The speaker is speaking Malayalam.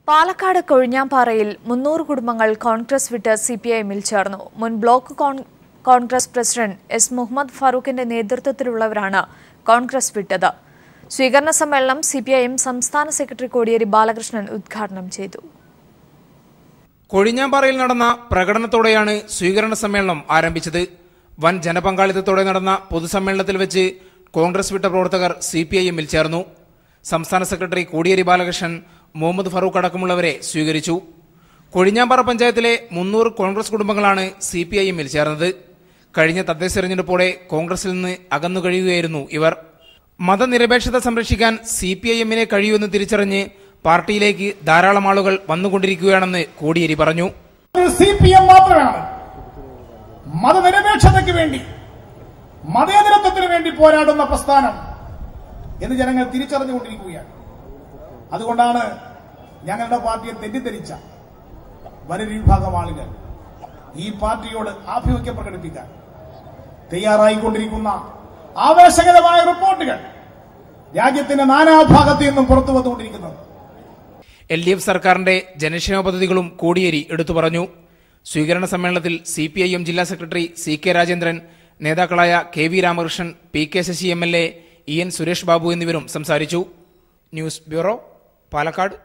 പാലക്കാട് കൊഴിഞ്ഞാമ്പാറയിൽ മുന്നൂറ് കുടുംബങ്ങൾ കോൺഗ്രസ് വിട്ട് സി പി ഐഎമ്മിൽ ചേർന്നു മുൻ ബ്ലോക്ക് കോൺ- കോൺഗ്രസ് പ്രസിഡന്റ് എസ് മുഹമ്മദ് ഫാറൂഖിന്റെ നേതൃത്വത്തിലുള്ളവരാണ് കോൺഗ്രസ് വിട്ടത് സ്വീകരണ സമ്മേളനം സി പി ഐ എം സംസ്ഥാന സെക്രട്ടറി കോടിയേരി ബാലകൃഷ്ണൻ ഉദ്ഘാടനം ചെയ്തു കൊഴിഞ്ഞാമ്പാറയിൽ നടന്ന പ്രകടനത്തോടെയാണ് സ്വീകരണ സമ്മേളനം ആരംഭിച്ചത് വൻ ജനപങ്കാളിത്തത്തോടെ നടന്ന പൊതുസമ്മേളനത്തിൽ വെച്ച് കോൺഗ്രസ് വിട്ട പ്രവർത്തകർ സി പി ഐ എമ്മിൽ ചേർന്നു സംസ്ഥാന സെക്രട്ടറി കോടിയേരി ബാലകൃഷ്ണൻ മുഹമ്മദ് ഫറൂഖ് അടക്കമുള്ളവരെ സ്വീകരിച്ചു കൊഴിഞ്ഞാമ്പാറ പഞ്ചായത്തിലെ മുന്നൂറ് കോൺഗ്രസ് കുടുംബങ്ങളാണ് സി പി ഐ എമ്മിൽ ചേർന്നത് കഴിഞ്ഞ തദ്ദേശ തെരഞ്ഞെടുപ്പോടെ കോൺഗ്രസിൽ നിന്ന് അകന്നു കഴിയുകയായിരുന്നു ഇവർ മതനിരപേക്ഷത സംരക്ഷിക്കാൻ സി പി ഐ എമ്മിനെ കഴിയുമെന്ന് തിരിച്ചറിഞ്ഞ് പാർട്ടിയിലേക്ക് ധാരാളം ആളുകൾ വന്നുകൊണ്ടിരിക്കുകയാണെന്ന് കോടിയേരി പറഞ്ഞു സി പി എം മാത്രമാണ് മതനിരപേക്ഷതയ്ക്ക് വേണ്ടി മതേതരത്വത്തിന് വേണ്ടി പോരാടുന്ന പ്രസ്ഥാനം എന്ന് ജനങ്ങൾ തിരിച്ചറിഞ്ഞുകൊണ്ടിരിക്കുകയാണ് അതുകൊണ്ടാണ് ഞങ്ങളുടെ പാർട്ടിയെ തെറ്റിദ്ധരിച്ച വലിയൊരു വിഭാഗം ആളുകൾ ഈ പാർട്ടിയോട് ആഭിമുഖ്യം പ്രകടിപ്പിക്കാൻ തയ്യാറായിക്കൊണ്ടിരിക്കുന്ന ആവേശകരമായ റിപ്പോർട്ടുകൾ രാജ്യത്തിന്റെ നാനാഭാഗത്തു നിന്നും പുറത്തു വന്നുകൊണ്ടിരിക്കുന്നത് എൽ ഡി എഫ് സർക്കാരിന്റെ ജനക്ഷേമ പദ്ധതികളും കോടിയേരി എടുത്തു പറഞ്ഞു സ്വീകരണ സമ്മേളനത്തിൽ സി പി ഐ എം ജില്ലാ സെക്രട്ടറി സി കെ രാജേന്ദ്രൻ നേതാക്കളായ K V Ramakrishnan P K Sasi M L A E N Suresh Babu എന്നിവരും സംസാരിച്ചു ന്യൂസ് ബ്യൂറോ പാലക്കാട്